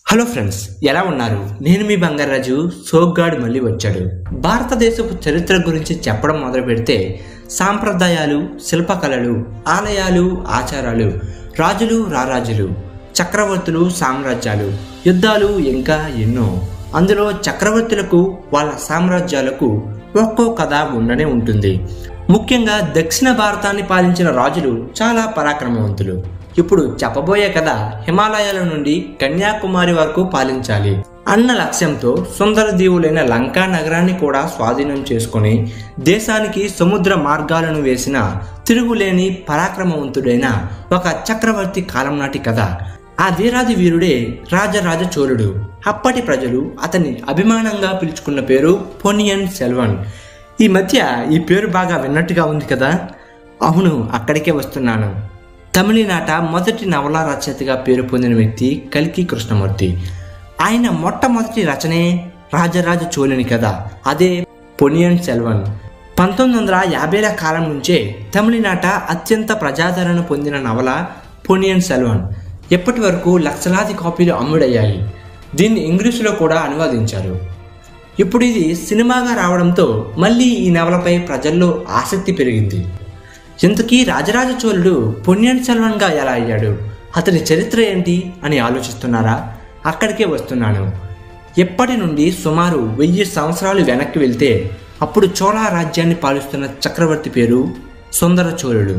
hello friends ఎలా ఉన్నారు నేను మీ బంగారాజు సోగ్గాడు మళ్ళీ వచ్చాడు భారతదేశపు చరిత్ర గురించి చెప్పడం మొదలు పెడితే సాంప్రదాయాలు శిల్పకళలు ఆలయాలు ఆచారాలు రాజులు రారాజులు చక్రవర్తులు సామ్రాజ్యాలు యుద్ధాలు ఇంకా ఎన్నో అందులో చక్రవర్తులకు వాళ్ళ సామ్రాజ్యాలకు ఒక్కో కథ ఉండనే ఉంటుంది ముఖ్యంగా దక్షిణ భారతాన్ని పాలించిన రాజులు చాలా పరాక్రమవంతులు ఇప్పుడు చెప్పబోయే కథ హిమాలయాల నుండి కన్యాకుమారి వరకు పాలించాలి అన్న లక్ష్యంతో సుందర దీవులైన లంకా నగరాన్ని కూడా స్వాధీనం చేసుకుని దేశానికి సముద్ర మార్గాలను వేసిన తిరుగులేని పరాక్రమవంతుడైన ఒక చక్రవర్తి కాలం నాటి కథ ఆ వీరాది వీరుడే రాజరాజ చోళుడు అప్పటి ప్రజలు అతన్ని అభిమానంగా పిలుచుకున్న పేరు పొనియన్ సెల్వన్ ఈ మధ్య ఈ పేరు బాగా విన్నట్టుగా ఉంది కదా అవును అక్కడికే వస్తున్నాను తమిళనాట మొదటి నవలా రచయితగా పేరు పొందిన వ్యక్తి కల్కి కృష్ణమూర్తి ఆయన మొట్టమొదటి రచనే రాజరాజ చోళుని కథ అదే పొనియన్ సెల్వన్ పంతొమ్మిది వందల యాభైల కాలం నుంచే తమిళనాట అత్యంత ప్రజాదరణ పొందిన నవల పొనియన్ సెల్వన్ ఎప్పటి వరకు లక్షలాది కాపీలు అమ్ముడయ్యాయి దీన్ని ఇంగ్లీషులో కూడా అనువాదించారు ఇప్పుడు ఇది సినిమాగా రావడంతో మళ్ళీ ఈ నవలపై ప్రజల్లో ఆసక్తి పెరిగింది ఇంతకీ రాజరాజ చోళుడు పొన్నియన్ సెల్వన్గా ఎలా అయ్యాడు అతని చరిత్ర ఏంటి అని ఆలోచిస్తున్నారా అక్కడికే వస్తున్నాను ఎప్పటి నుండి సుమారు వెయ్యి సంవత్సరాలు వెనక్కి వెళ్తే అప్పుడు చోళా రాజ్యాన్ని పాలిస్తున్న చక్రవర్తి పేరు సుందర చోళుడు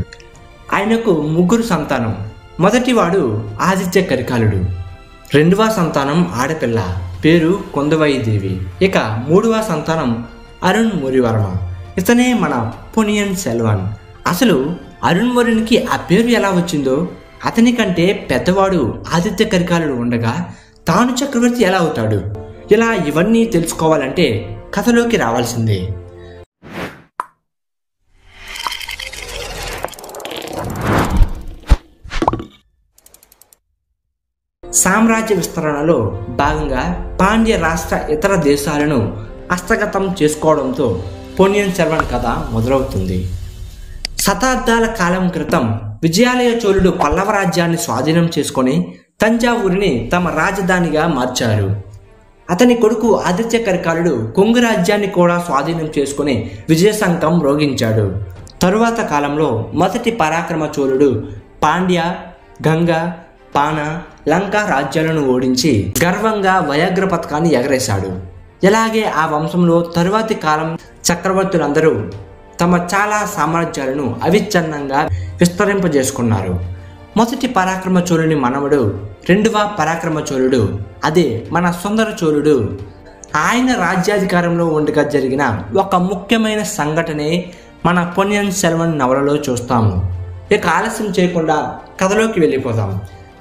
ఆయనకు ముగ్గురు సంతానం మొదటివాడు ఆదిత్య కరికాలుడు రెండవ సంతానం ఆడపిల్ల పేరు కొందవాయిదేవి ఇక మూడవ సంతానం అరుణ్ మురివర్మ ఇతనే మన పొనియన్ సెల్వన్ అసలు అరుణ్ వరుణ్కి ఆ పేరు ఎలా వచ్చిందో అతని కంటే పెద్దవాడు ఆదిత్య కరికాలుడు ఉండగా తాను చక్రవర్తి ఎలా అవుతాడు ఇలా ఇవన్నీ తెలుసుకోవాలంటే కథలోకి రావాల్సిందే సామ్రాజ్య విస్తరణలో భాగంగా పాండ్య రాష్ట్ర ఇతర దేశాలను హస్తగతం చేసుకోవడంతో పొన్నియన్ సెల్వన్ కథ మొదలవుతుంది శతాబ్దాల కాలం క్రితం విజయాలయ చోళుడు పల్లవ రాజ్యాన్ని స్వాధీనం చేసుకొని తంజావూరిని తమ రాజధానిగా మార్చారు అతని కొడుకు ఆదిత్య కరికాలుడు కొంగు రాజ్యాన్ని కూడా స్వాధీనం చేసుకుని విజయశంఖం రోగించాడు తరువాత కాలంలో మొదటి పరాక్రమ చోళుడు పాండ్య గంగ పాన లంక రాజ్యాలను ఓడించి గర్వంగా వయాగ్ర పథకాన్ని ఎగరేశాడు ఇలాగే ఆ వంశంలో తరువాతి కాలం చక్రవర్తులందరూ తమ చాలా సామ్రాజ్యాలను అవిచ్ఛిన్నంగా విస్తరింపజేసుకున్నారు మొదటి పరాక్రమ చోళుని మనవడు రెండవ పరాక్రమ చోళుడు అదే మన సుందర చోళుడు ఆయన రాజ్యాధికారంలో ఉండగా జరిగిన ఒక ముఖ్యమైన సంఘటనే మన పొన్నియన్ సెల్వన్ నవలలో చూస్తాము ఇక ఆలస్యం చేయకుండా కథలోకి వెళ్ళిపోదాం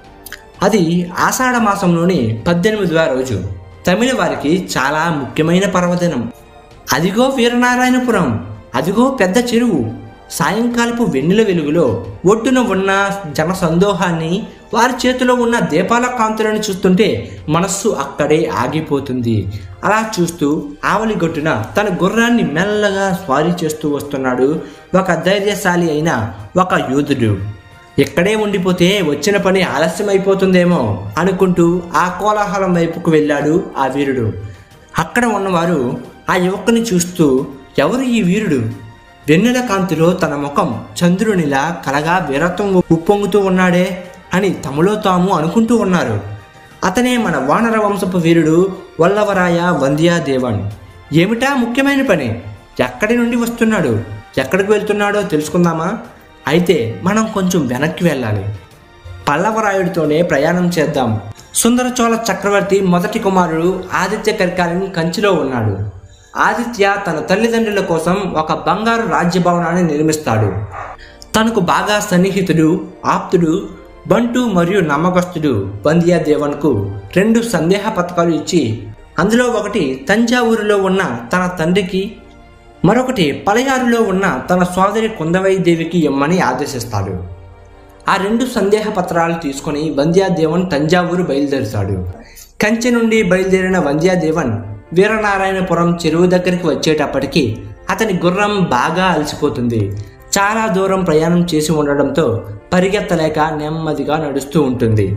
అది ఆషాఢ మాసంలోని పద్దెనిమిదవ రోజు తమిళ వారికి చాలా ముఖ్యమైన పర్వదినం అదిగో వీరనారాయణపురం అదిగో పెద్ద చెరువు సాయంకాలపు వెన్నెల వెలుగులో ఒడ్డున ఉన్న జన సందోహాన్ని వారి చేతిలో ఉన్న దీపాల కాంతులను చూస్తుంటే మనస్సు అక్కడే ఆగిపోతుంది అలా చూస్తూ ఆవలి గొట్టున తన గుర్రాన్ని మెల్లగా స్వారీ చేస్తూ వస్తున్నాడు ఒక ధైర్యశాలి అయిన ఒక యోధుడు ఇక్కడే ఉండిపోతే వచ్చిన పని ఆలస్యం అయిపోతుందేమో అనుకుంటూ ఆ కోలాహలం వైపుకు వెళ్ళాడు ఆ వీరుడు అక్కడ ఉన్నవారు ఆ యువకుని చూస్తూ ఎవరు ఈ వీరుడు వెన్నెల కాంతిలో తన ముఖం చంద్రునిలా కలగా వీరత్వం ఉప్పొంగుతూ ఉన్నాడే అని తమలో తాము అనుకుంటూ ఉన్నారు అతనే మన వానర వంశపు వీరుడు వల్లవరాయ వంద్యాదేవన్ ఏమిటా ముఖ్యమైన పని ఎక్కడి నుండి వస్తున్నాడు ఎక్కడికి వెళ్తున్నాడో తెలుసుకుందామా అయితే మనం కొంచెం వెనక్కి వెళ్ళాలి పల్లవరాయుడితోనే ప్రయాణం చేద్దాం సుందరచోళ చక్రవర్తి మొదటి కుమారుడు ఆదిత్య కరికాలని కంచిలో ఉన్నాడు ఆదిత్య తన తల్లిదండ్రుల కోసం ఒక బంగారు రాజ్యభవనాన్ని నిర్మిస్తాడు తనకు బాగా సన్నిహితుడు ఆప్తుడు బంటు మరియు నమ్మకస్తుడు బందియాదేవన్కు రెండు సందేహ పథకాలు ఇచ్చి అందులో ఒకటి తంజావూరులో ఉన్న తన తండ్రికి మరొకటి పలయారులో ఉన్న తన సోదరి కుందవై దేవికి ఇమ్మని ఆదేశిస్తాడు ఆ రెండు సందేహ పత్రాలు తీసుకుని వంద్యాదేవన్ తంజావూరు బయలుదేరుతాడు కంచె నుండి బయలుదేరిన వంద్యాదేవన్ వీరనారాయణపురం చెరువు దగ్గరికి వచ్చేటప్పటికి అతని గుర్రం బాగా అలసిపోతుంది చాలా దూరం ప్రయాణం చేసి ఉండడంతో పరిగెత్తలేక నెమ్మదిగా నడుస్తూ ఉంటుంది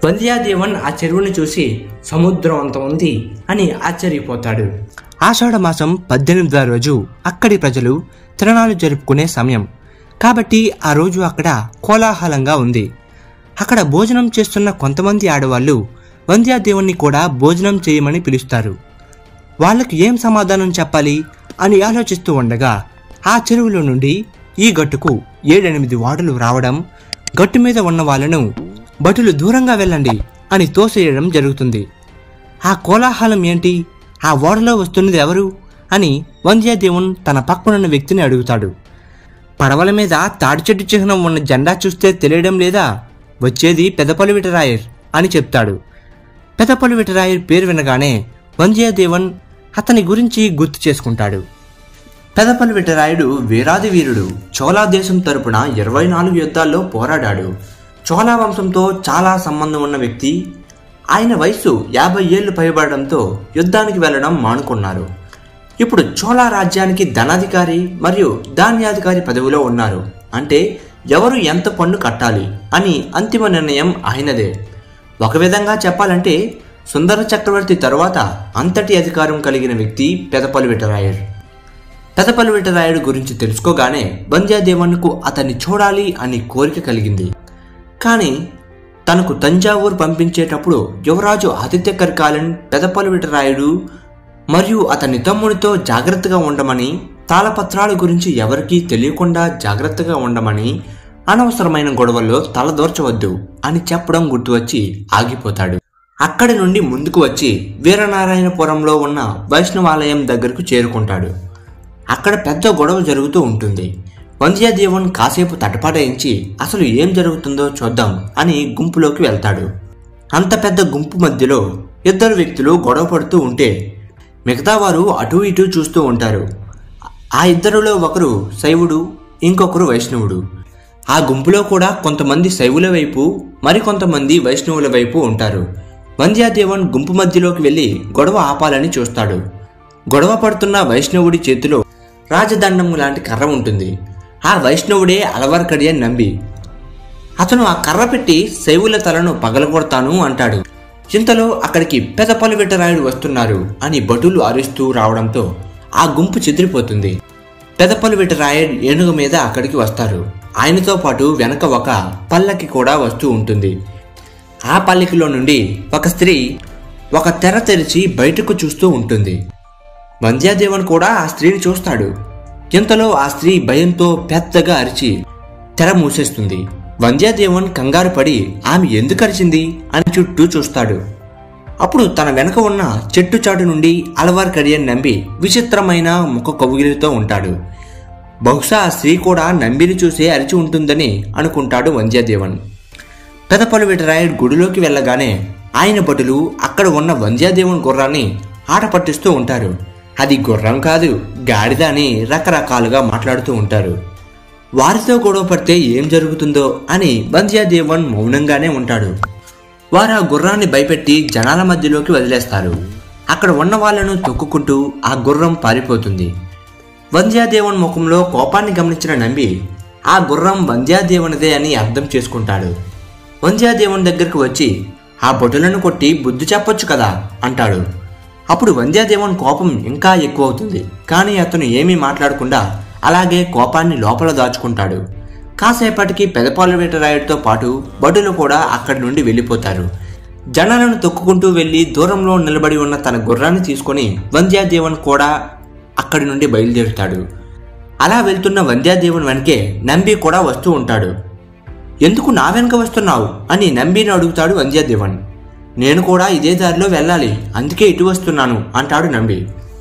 వంద్యాదేవన్ ఆ చెరువుని చూసి సముద్రం అంత ఉంది అని ఆశ్చర్యపోతాడు ఆషాఢ మాసం పద్దెనిమిదో రోజు అక్కడి ప్రజలు తిరణాలు జరుపుకునే సమయం కాబట్టి ఆ రోజు అక్కడ కోలాహలంగా ఉంది అక్కడ భోజనం చేస్తున్న కొంతమంది ఆడవాళ్ళు వంద్యాదేవుణ్ణి కూడా భోజనం చేయమని పిలుస్తారు వాళ్ళకి ఏం సమాధానం చెప్పాలి అని ఆలోచిస్తూ ఉండగా ఆ చెరువులో నుండి ఈ గట్టుకు ఏడెనిమిది వాడలు రావడం గట్టు మీద ఉన్న వాళ్ళను భటులు దూరంగా వెళ్ళండి అని తోసేయడం జరుగుతుంది ఆ కోలాహలం ఏంటి ఆ ఓడలో వస్తున్నది ఎవరు అని వంద్యాదేవున్ తన పక్కనున్న వ్యక్తిని అడుగుతాడు పడవల మీద తాడి చెట్టు చిహ్నం ఉన్న జెండా చూస్తే తెలియడం లేదా వచ్చేది పెదపల్లి విటరాయర్ అని చెప్తాడు పెదపల్లి విటరాయర్ పేరు వినగానే వంద్యదేవన్ అతని గురించి గుర్తు చేసుకుంటాడు పెదపల్లి విటరాయుడు వీరాది వీరుడు చోళా దేశం తరపున ఇరవై నాలుగు యుద్ధాల్లో పోరాడాడు చోళా వంశంతో చాలా సంబంధం ఉన్న వ్యక్తి ఆయన వయసు యాభై ఏళ్లు పైబడడంతో యుద్ధానికి వెళ్ళడం మానుకున్నారు ఇప్పుడు చోళా రాజ్యానికి ధనాధికారి మరియు ధాన్యాధికారి పదవిలో ఉన్నారు అంటే ఎవరు ఎంత పన్ను కట్టాలి అని అంతిమ నిర్ణయం ఆయనదే ఒక విధంగా చెప్పాలంటే సుందర చక్రవర్తి తరువాత అంతటి అధికారం కలిగిన వ్యక్తి పెదపల్లి విటరాయర్ పెదపల్లి విటరాయుడు గురించి తెలుసుకోగానే బంద్యాదేవన్కు అతన్ని చూడాలి అని కోరిక కలిగింది కానీ తనకు తంజావూరు పంపించేటప్పుడు యువరాజు ఆదిత్య కరికాలన్ పెదపల్లి విటరాయుడు మరియు అతని తమ్ముడితో జాగ్రత్తగా ఉండమని తాళపత్రాల గురించి ఎవరికీ తెలియకుండా జాగ్రత్తగా ఉండమని అనవసరమైన గొడవల్లో తలదోర్చవద్దు అని చెప్పడం గుర్తువచ్చి ఆగిపోతాడు అక్కడి నుండి ముందుకు వచ్చి వీరనారాయణపురంలో ఉన్న వైష్ణవాలయం దగ్గరకు చేరుకుంటాడు అక్కడ పెద్ద గొడవ జరుగుతూ ఉంటుంది వంద్యాదేవన్ కాసేపు తటపాటాయించి అసలు ఏం జరుగుతుందో చూద్దాం అని గుంపులోకి వెళ్తాడు అంత పెద్ద గుంపు మధ్యలో ఇద్దరు వ్యక్తులు గొడవ పడుతూ ఉంటే మిగతా వారు అటు ఇటు చూస్తూ ఉంటారు ఆ ఇద్దరిలో ఒకరు శైవుడు ఇంకొకరు వైష్ణవుడు ఆ గుంపులో కూడా కొంతమంది శైవుల వైపు మరికొంతమంది వైష్ణవుల వైపు ఉంటారు వంద్యాదేవన్ గుంపు మధ్యలోకి వెళ్ళి గొడవ ఆపాలని చూస్తాడు గొడవ పడుతున్న వైష్ణవుడి చేతిలో రాజదండము లాంటి కర్ర ఉంటుంది ఆ వైష్ణవుడే అలవర్కడియని నంబి అతను ఆ కర్ర పెట్టి శైవుల తలను పగలగొడతాను అంటాడు ఇంతలో అక్కడికి పెదపల్లి విట్టరాయుడు వస్తున్నారు అని భటులు అరుస్తూ రావడంతో ఆ గుంపు చెదిరిపోతుంది పెదపల్లి విట్టరాయుడు ఏనుగు మీద అక్కడికి వస్తారు ఆయనతో పాటు వెనక ఒక పల్లకి కూడా వస్తూ ఉంటుంది ఆ పల్లకిలో నుండి ఒక స్త్రీ ఒక తెర తెరిచి బయటకు చూస్తూ ఉంటుంది వంద్యాదేవన్ కూడా ఆ స్త్రీని చూస్తాడు ఇంతలో ఆ స్త్రీ భయంతో పెద్దగా అరిచి తెర మూసేస్తుంది వంద్యాదేవన్ కంగారు పడి ఆమె ఎందుకు అరిచింది అని చుట్టూ చూస్తాడు అప్పుడు తన వెనక ఉన్న చెట్టు చాటు నుండి అలవార్ కడియన్ నంబి విచిత్రమైన ముఖ కవుగిలితో ఉంటాడు బహుశా ఆ స్త్రీ కూడా నంబిని చూసే అరిచి ఉంటుందని అనుకుంటాడు వంద్యాదేవన్ పెదపల్లి విటరాయుడు గుడిలోకి వెళ్ళగానే ఆయన భటులు అక్కడ ఉన్న వంద్యాదేవుని గుర్రాన్ని ఆట పట్టిస్తూ ఉంటారు అది గుర్రం కాదు గాడిద అని రకరకాలుగా మాట్లాడుతూ ఉంటారు వారితో గొడవ పడితే ఏం జరుగుతుందో అని వంద్యాదేవన్ మౌనంగానే ఉంటాడు వారు ఆ గుర్రాన్ని భయపెట్టి జనాల మధ్యలోకి వదిలేస్తారు అక్కడ ఉన్న వాళ్ళను తొక్కుకుంటూ ఆ గుర్రం పారిపోతుంది వంద్యాదేవన్ ముఖంలో కోపాన్ని గమనించిన నంబి ఆ గుర్రం వంద్యాదేవనిదే అని అర్థం చేసుకుంటాడు వంద్యాదేవన్ దగ్గరకు వచ్చి ఆ బొటులను కొట్టి బుద్ధి చెప్పొచ్చు కదా అంటాడు అప్పుడు వంద్యాదేవన్ కోపం ఇంకా ఎక్కువ అవుతుంది కానీ అతను ఏమీ మాట్లాడకుండా అలాగే కోపాన్ని లోపల దాచుకుంటాడు కాసేపటికి పెదపాలు వేటరాయుడితో పాటు బడులు కూడా అక్కడి నుండి వెళ్ళిపోతారు జనాలను తొక్కుకుంటూ వెళ్లి దూరంలో నిలబడి ఉన్న తన గుర్రాన్ని తీసుకొని వంద్యాదేవన్ కూడా అక్కడి నుండి బయలుదేరుతాడు అలా వెళ్తున్న వంద్యాదేవన్ వెనకే నంబి కూడా వస్తూ ఉంటాడు ఎందుకు నా వెనక వస్తున్నావు అని నంబిని అడుగుతాడు వంద్యాదేవన్ నేను కూడా ఇదే దారిలో వెళ్ళాలి అందుకే ఇటు వస్తున్నాను అంటాడు నంబి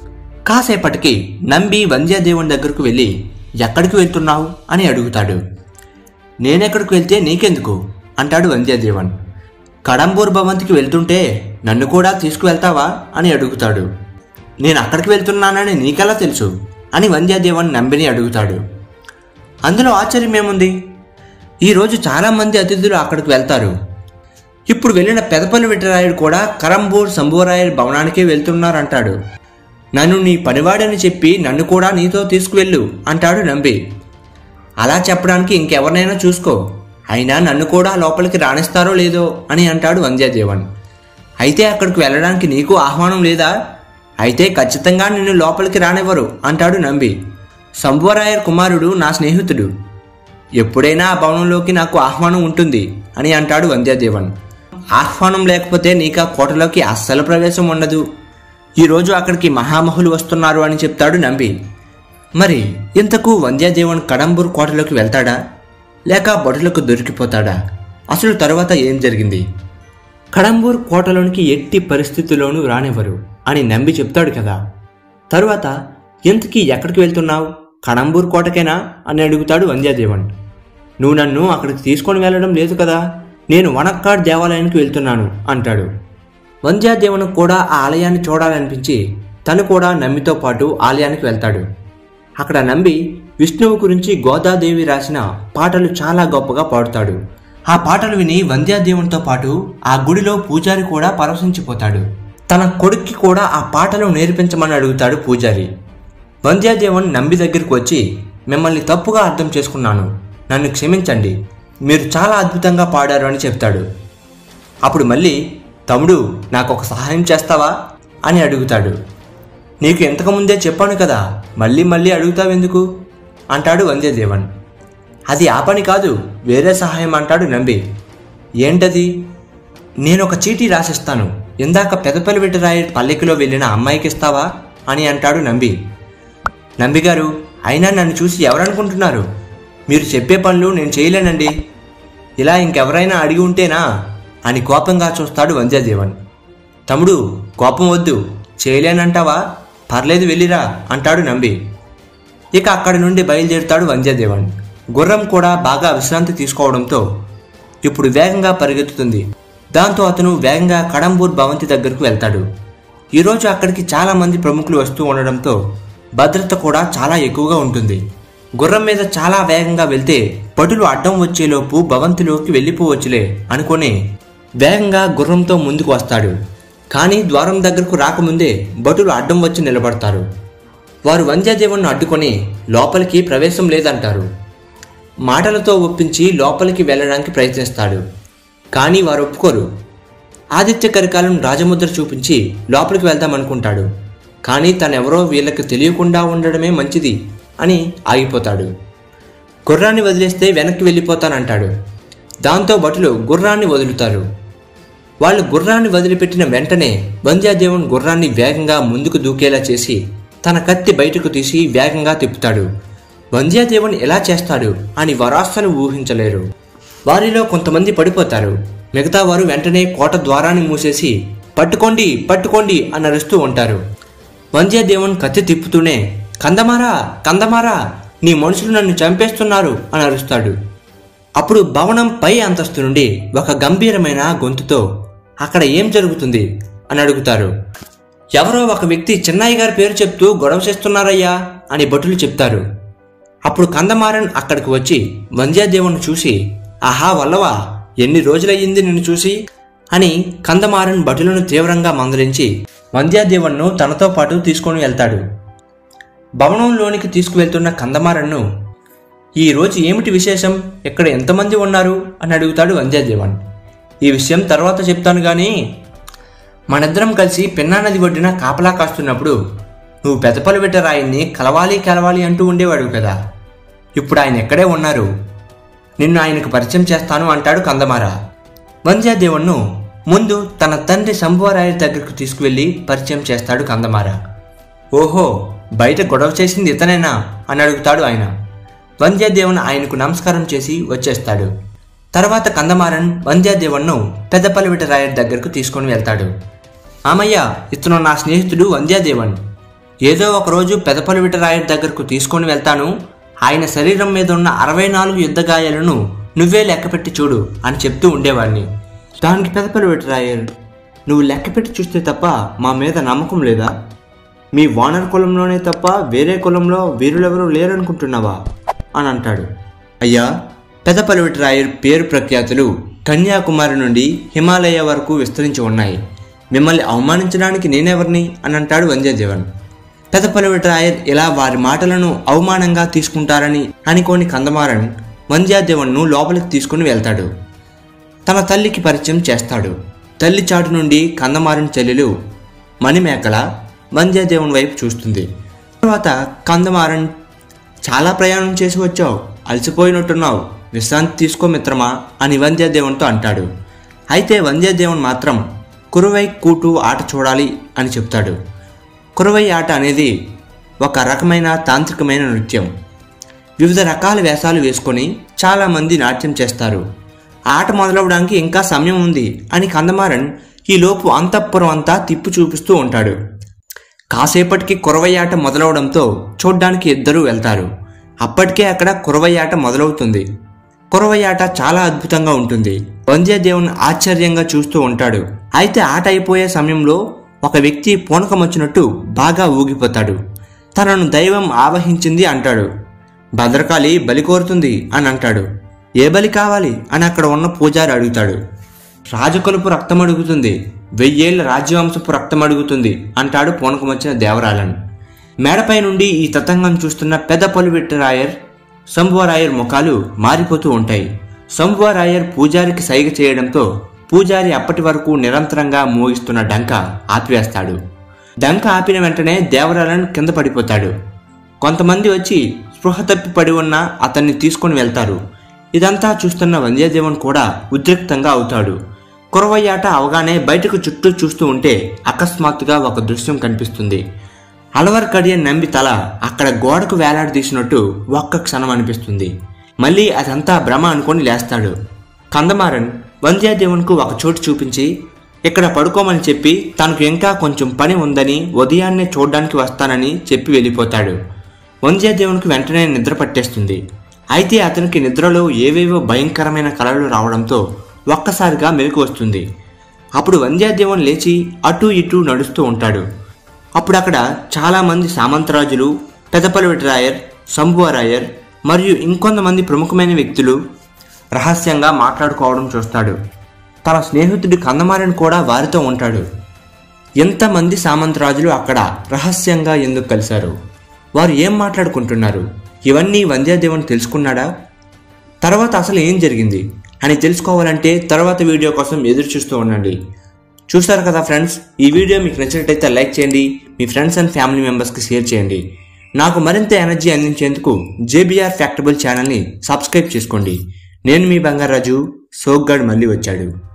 కాసేపటికి నంబి వంద్యాదేవన్ దగ్గరకు వెళ్ళి ఎక్కడికి వెళ్తున్నావు అని అడుగుతాడు నేనెక్కడికి వెళ్తే నీకెందుకు అంటాడు వంద్యాదేవన్ కడంబూర్ భవంతికి వెళ్తుంటే నన్ను కూడా తీసుకువెళ్తావా అని అడుగుతాడు నేను అక్కడికి వెళ్తున్నానని నీకెలా తెలుసు అని వంద్యాదేవన్ నంబిని అడుగుతాడు అందులో ఆశ్చర్యం ఏముంది ఈరోజు చాలామంది అతిథులు అక్కడికి వెళ్తారు ఇప్పుడు వెళ్ళిన పెదపల్లి విట్టరాయుడు కూడా కరంబూర్ శంభూరాయుడు భవనానికే వెళ్తున్నారంటాడు నన్ను నీ పనివాడని చెప్పి నన్ను కూడా నీతో తీసుకువెళ్ళు అంటాడు నంబి అలా చెప్పడానికి ఇంకెవరినైనా చూసుకో అయినా నన్ను కూడా లోపలికి రాణిస్తారో లేదో అని అంటాడు వంద్యదేవన్ అయితే అక్కడికి వెళ్ళడానికి నీకు ఆహ్వానం లేదా అయితే ఖచ్చితంగా నిన్ను లోపలికి రానివ్వరు అంటాడు నంబి శంభువరాయర్ కుమారుడు నా స్నేహితుడు ఎప్పుడైనా ఆ భవనంలోకి నాకు ఆహ్వానం ఉంటుంది అని అంటాడు వంద్యదేవన్ ఆహ్వానం లేకపోతే నీకు ఆ కోటలోకి అస్సలు ప్రవేశం ఉండదు ఈరోజు అక్కడికి మహామహులు వస్తున్నారు అని చెప్తాడు నంబి మరి ఇంతకు వంద్యదేవన్ కడంబూర్ కోటలోకి వెళ్తాడా లేక బడులకు దొరికిపోతాడా అసలు తరువాత ఏం జరిగింది కడంబూర్ కోటలోనికి ఎట్టి పరిస్థితుల్లోనూ రానివ్వరు అని నంబి చెప్తాడు కదా తరువాత ఇంతకీ ఎక్కడికి వెళ్తున్నావు కడంబూర్ కోటకేనా అని అడుగుతాడు వంద్యదేవన్ నువ్వు నన్ను అక్కడికి తీసుకొని వెళ్ళడం లేదు కదా నేను వనక్కాడ్ దేవాలయానికి వెళ్తున్నాను అంటాడు వంద్యాదేవను కూడా ఆ ఆలయాన్ని చూడాలనిపించి తను కూడా నమ్మితో పాటు ఆలయానికి వెళ్తాడు అక్కడ నంబి విష్ణువు గురించి గోదాదేవి రాసిన పాటలు చాలా గొప్పగా పాడుతాడు ఆ పాటలు విని వంద్యాదేవునితో పాటు ఆ గుడిలో పూజారి కూడా పరవశించిపోతాడు తన కొడుక్కి కూడా ఆ పాటలు నేర్పించమని అడుగుతాడు పూజారి వంద్యాదేవన్ నంబి దగ్గరికి వచ్చి మిమ్మల్ని తప్పుగా అర్థం చేసుకున్నాను నన్ను క్షమించండి మీరు చాలా అద్భుతంగా పాడారు అని చెప్తాడు అప్పుడు మళ్ళీ తమ్ముడు నాకు ఒక సహాయం చేస్తావా అని అడుగుతాడు నీకు ఇంతకుముందే చెప్పాను కదా మళ్ళీ మళ్ళీ అడుగుతావెందుకు అంటాడు వంద్యదేవన్ అది ఆ పని కాదు వేరే సహాయం అంటాడు నంబి ఏంటది నేను ఒక చీటీ రాసిస్తాను ఇందాక పెదపల్లి రాయి పల్లెకిలో వెళ్ళిన అమ్మాయికి ఇస్తావా అని అంటాడు నంబి నంబి గారు అయినా నన్ను చూసి ఎవరనుకుంటున్నారు మీరు చెప్పే పనులు నేను చేయలేనండి ఇలా ఇంకెవరైనా అడిగి ఉంటేనా అని కోపంగా చూస్తాడు వంద్యదేవన్ తమ్ముడు కోపం వద్దు చేయలేనంటావా పర్లేదు వెళ్ళిరా అంటాడు నంబి ఇక అక్కడి నుండి బయలుదేరుతాడు వంద్యదేవన్ గుర్రం కూడా బాగా విశ్రాంతి తీసుకోవడంతో ఇప్పుడు వేగంగా పరిగెత్తుతుంది దాంతో అతను వేగంగా కడంబూర్ భవంతి దగ్గరకు వెళ్తాడు ఈరోజు అక్కడికి చాలా మంది ప్రముఖులు వస్తూ ఉండడంతో భద్రత కూడా చాలా ఎక్కువగా ఉంటుంది గుర్రం మీద చాలా వేగంగా వెళ్తే పటులు అడ్డం వచ్చేలోపు భవంతిలోకి వెళ్ళిపోవచ్చులే అనుకొని వేగంగా గుర్రంతో ముందుకు వస్తాడు కానీ ద్వారం దగ్గరకు రాకముందే భటులు అడ్డం వచ్చి నిలబడతారు వారు వంద్యదేవుణ్ణి అడ్డుకొని లోపలికి ప్రవేశం లేదంటారు మాటలతో ఒప్పించి లోపలికి వెళ్ళడానికి ప్రయత్నిస్తాడు కానీ వారు ఒప్పుకోరు ఆదిత్య కరికాలను రాజముద్ర చూపించి లోపలికి వెళ్దామనుకుంటాడు కానీ తనెవరో వీళ్ళకి తెలియకుండా ఉండడమే మంచిది అని ఆగిపోతాడు గుర్రాన్ని వదిలేస్తే వెనక్కి వెళ్ళిపోతానంటాడు దాంతో భటులు గుర్రాన్ని వదులుతారు వాళ్ళు గుర్రాన్ని వదిలిపెట్టిన వెంటనే వంద్యాదేవుని గుర్రాన్ని వేగంగా ముందుకు దూకేలా చేసి తన కత్తి బయటకు తీసి వేగంగా తిప్పుతాడు వంద్యాదేవుని ఎలా చేస్తాడు అని వరాస్తను ఊహించలేరు వారిలో కొంతమంది పడిపోతారు మిగతా వారు వెంటనే కోట ద్వారాన్ని మూసేసి పట్టుకోండి పట్టుకోండి అని అరుస్తూ ఉంటారు వంద్యదేవన్ కత్తి తిప్పుతూనే కందమారా కందమారా నీ మనుషులు నన్ను చంపేస్తున్నారు అని అరుస్తాడు అప్పుడు భవనం పై అంతస్తు నుండి ఒక గంభీరమైన గొంతుతో అక్కడ ఏం జరుగుతుంది అని అడుగుతారు ఎవరో ఒక వ్యక్తి చిన్నయ్య గారి పేరు చెప్తూ గొడవ చేస్తున్నారయ్యా అని భటులు చెప్తారు అప్పుడు కందమారన్ అక్కడికి వచ్చి వంద్యాదేవుని చూసి ఆహా వల్లవా ఎన్ని రోజులయ్యింది నిన్ను చూసి అని కందమారన్ భటులను తీవ్రంగా మందలించి వంద్యాదేవన్ను తనతో పాటు తీసుకొని వెళ్తాడు భవనంలోనికి తీసుకువెళ్తున్న కందమారన్ను ఈ రోజు ఏమిటి విశేషం ఇక్కడ ఎంతమంది ఉన్నారు అని అడుగుతాడు వంద్యాదేవన్ ఈ విషయం తర్వాత చెప్తాను గాని మనిద్దరం కలిసి పెన్నా నది ఒడ్డున కాపలా కాస్తున్నప్పుడు నువ్వు పెదపలు పెట్ట రాయిని కలవాలి కలవాలి అంటూ ఉండేవాడు కదా ఇప్పుడు ఆయన ఎక్కడే ఉన్నారు నిన్ను ఆయనకు పరిచయం చేస్తాను అంటాడు కందమార వంద్యాదేవన్ను ముందు తన తండ్రి శంభువరాయ దగ్గరకు తీసుకువెళ్ళి పరిచయం చేస్తాడు కందమార ఓహో బయట గొడవ చేసింది ఇతనేనా అని అడుగుతాడు ఆయన వంద్యాదేవన్ ఆయనకు నమస్కారం చేసి వచ్చేస్తాడు తర్వాత కందమారన్ వంద్యాదేవన్ను పెద్దపల్లివిట రాయర్ దగ్గరకు తీసుకొని వెళ్తాడు ఆమయ్య ఇతను నా స్నేహితుడు వంద్యాదేవన్ ఏదో ఒకరోజు పెదపల్లివిట రాయర్ దగ్గరకు తీసుకొని వెళ్తాను ఆయన శరీరం మీద ఉన్న అరవై నాలుగు యుద్ధ గాయాలను నువ్వే లెక్కపెట్టి చూడు అని చెప్తూ ఉండేవాడిని దానికి పెదపల్లివిట రాయర్ నువ్వు లెక్కపెట్టి చూస్తే తప్ప మా మీద నమ్మకం లేదా మీ వానర్ కులంలోనే తప్ప వేరే కులంలో వీరులెవరూ లేరనుకుంటున్నావా అని అంటాడు అయ్యా పెదపల్లివిటి రాయర్ పేరు ప్రఖ్యాతులు కన్యాకుమారి నుండి హిమాలయ వరకు విస్తరించి ఉన్నాయి మిమ్మల్ని అవమానించడానికి నేనెవరిని అని అంటాడు వంద్యదేవన్ పెదపల్లివిటి రాయర్ ఇలా వారి మాటలను అవమానంగా తీసుకుంటారని అనుకోని కందమారన్ వంద్యాదేవన్ను లోపలికి తీసుకుని వెళ్తాడు తన తల్లికి పరిచయం చేస్తాడు తల్లి చాటు నుండి కందమారిన చెల్లెలు మణిమేకల వంద్యాదేవుని వైపు చూస్తుంది తర్వాత కందమారన్ చాలా ప్రయాణం చేసి వచ్చావు అలసిపోయినట్టున్నావు విశ్రాంతి తీసుకో మిత్రమా అని వంద్యాదేవునితో అంటాడు అయితే వంద్యాదేవుని మాత్రం కురువై కూటు ఆట చూడాలి అని చెప్తాడు కురువై ఆట అనేది ఒక రకమైన తాంత్రికమైన నృత్యం వివిధ రకాల వేషాలు వేసుకొని చాలామంది నాట్యం చేస్తారు ఆట మొదలవడానికి ఇంకా సమయం ఉంది అని కందమారన్ ఈలోపు అంతఃపురం అంతా తిప్పి చూపిస్తూ ఉంటాడు కాసేపటికి కురవయ్యాట మొదలవడంతో చూడ్డానికి ఇద్దరూ వెళ్తారు అప్పటికే అక్కడ కురవయ్యాట మొదలవుతుంది కురవయ్యాట చాలా అద్భుతంగా ఉంటుంది వంద్యదేవుని ఆశ్చర్యంగా చూస్తూ ఉంటాడు అయితే ఆట అయిపోయే సమయంలో ఒక వ్యక్తి పూనకం వచ్చినట్టు బాగా ఊగిపోతాడు తనను దైవం ఆవహించింది అంటాడు భద్రకాళి బలి కోరుతుంది అని అంటాడు ఏ బలి కావాలి అని అక్కడ ఉన్న పూజారి అడుగుతాడు రాజకొలుపు రక్తం అడుగుతుంది వెయ్యేళ్ల రాజ్యవంశపు రక్తం అడుగుతుంది అంటాడు పూనకం వచ్చిన దేవరాలను మేడపై నుండి ఈ తతంగం చూస్తున్న పెద్ద పలువెట్టరాయర్ శంభువరాయర్ ముఖాలు మారిపోతూ ఉంటాయి శంభువరాయర్ పూజారికి సైగ చేయడంతో పూజారి అప్పటి వరకు నిరంతరంగా మోగిస్తున్న డంక ఆపివేస్తాడు డంక ఆపిన వెంటనే దేవరాలను కింద పడిపోతాడు కొంతమంది వచ్చి స్పృహ తప్పి పడి ఉన్న అతన్ని తీసుకొని వెళ్తారు ఇదంతా చూస్తున్న వంద్యదేవన్ కూడా ఉద్రిక్తంగా అవుతాడు కురవయ్యాట అవగానే బయటకు చుట్టూ చూస్తూ ఉంటే అకస్మాత్తుగా ఒక దృశ్యం కనిపిస్తుంది అలవర్ కడియన్ నంబి తల అక్కడ గోడకు వేలాడదీసినట్టు ఒక్క క్షణం అనిపిస్తుంది మళ్ళీ అదంతా భ్రమ అనుకొని లేస్తాడు కందమారన్ వంద్యాదేవునికి ఒక చోటు చూపించి ఇక్కడ పడుకోమని చెప్పి తనకు ఇంకా కొంచెం పని ఉందని ఉదయాన్నే చూడ్డానికి వస్తానని చెప్పి వెళ్ళిపోతాడు వంద్యాదేవునికి వెంటనే నిద్ర పట్టేస్తుంది అయితే అతనికి నిద్రలో ఏవేవో భయంకరమైన కలలు రావడంతో ఒక్కసారిగా మెలకు వస్తుంది అప్పుడు వంద్యాదేవుని లేచి అటూ ఇటూ నడుస్తూ ఉంటాడు అప్పుడు అక్కడ చాలామంది సామంతరాజులు పెదపల్లిరాయర్ శంభువరాయర్ మరియు ఇంకొంతమంది ప్రముఖమైన వ్యక్తులు రహస్యంగా మాట్లాడుకోవడం చూస్తాడు తన స్నేహితుడి కందమారని కూడా వారితో ఉంటాడు ఎంతమంది సామంతరాజులు అక్కడ రహస్యంగా ఎందుకు కలిశారు వారు ఏం మాట్లాడుకుంటున్నారు ఇవన్నీ వంద్యాదేవన్ తెలుసుకున్నాడా తర్వాత అసలు ఏం జరిగింది అని తెలుసుకోవాలంటే తర్వాత వీడియో కోసం ఎదురు చూస్తూ ఉండండి చూస్తారు కదా ఫ్రెండ్స్ ఈ వీడియో మీకు నచ్చినట్టయితే లైక్ చేయండి మీ ఫ్రెండ్స్ అండ్ ఫ్యామిలీ మెంబర్స్కి షేర్ చేయండి నాకు మరింత ఎనర్జీ అందించేందుకు జేబీఆర్ ఫ్యాక్టబుల్ ఛానల్ని సబ్స్క్రైబ్ చేసుకోండి నేను మీ బంగారాజు సోగ్గాడ్ మళ్ళీ వచ్చాడు